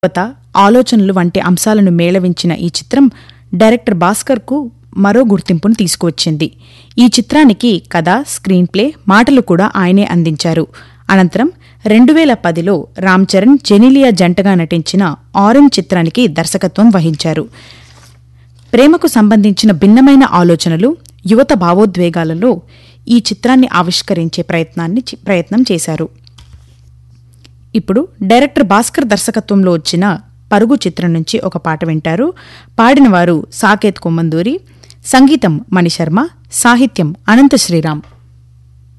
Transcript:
యువత ఆలోచనలు వంటి అంశాలను మేళవించిన ఈ చిత్రం డైరెక్టర్ భాస్కర్కు మరో గుర్తింపును తీసుకువచ్చింది ఈ చిత్రానికి కథ స్క్రీన్ ప్లే మాటలు కూడా ఆయనే అందించారు అనంతరం రెండు వేల పదిలో రామ్ చరణ్ జెనిలియా జంటగా నటించిన ఆరెంజ్ చిత్రానికి దర్శకత్వం వహించారు ప్రేమకు సంబంధించిన భిన్నమైన ఆలోచనలు యువత భావోద్వేగాలలో ఈ చిత్రాన్ని ఆవిష్కరించే ప్రయత్నాన్ని చి- ప్రయత్నం చేశారు ఇప్పుడు డైరెక్టర్ భాస్కర్ దర్శకత్వంలో వచ్చిన పరుగు చిత్రం నుంచి ఒక పాట వింటారు పాడినవారు సాకేత్ కొమ్మందూరి సంగీతం మణిశర్మ సాహిత్యం అనంత శ్రీరామ్